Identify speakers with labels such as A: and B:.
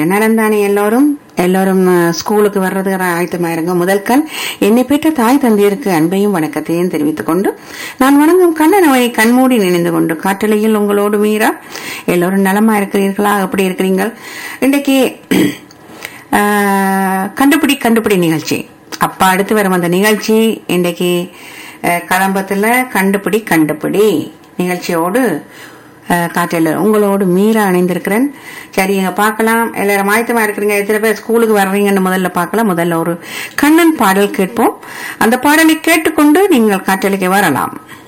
A: நல்லது நடந்தானே எல்லோரும் எல்லோரும் அஹ், ஸ்கூலுக்கு வர்றது ஆயத்தமா இருங்க முதல் கண் என்னை பெற்ற தாய் தந்தையருக்கு அன்பையும் வணக்கத்தையும் தெரிவித்துக் கொண்டு நான் வணங்கும் கண்ணனவை கண்மூடி நினைந்து கொண்டு காற்றலையில் உங்களோடு மீறா எல்லோரும் நலமா இருக்கிறீர்களா எப்படி இருக்கிறீங்க இன்றைக்கு அஹ், கண்டுபிடி கண்டுபிடி நிகழ்ச்சி அப்பா அடுத்து வரும் அந்த நிகழ்ச்சி இன்றைக்கு அஹ், கலம்பத்துல கண்டுபிடி கண்டுபிடி நிகழ்ச்சியோடு அஹ், காற்றில் உங்களோடு மீறா அணைந்திருக்கிறேன் சரி எங்க பார்க்கலாம் எல்லாரும் ஆயத்தமா இருக்கிறீங்க எத்தனை பேர் ஸ்கூலுக்கு வர்றீங்கன்னு முதல்ல பார்க்கலாம் முதல்ல ஒரு கண்ணன் பாடல் கேட்போம் அந்த பாடலை கேட்டுக்கொண்டு நீங்கள் காற்றலுக்கு வரலாம்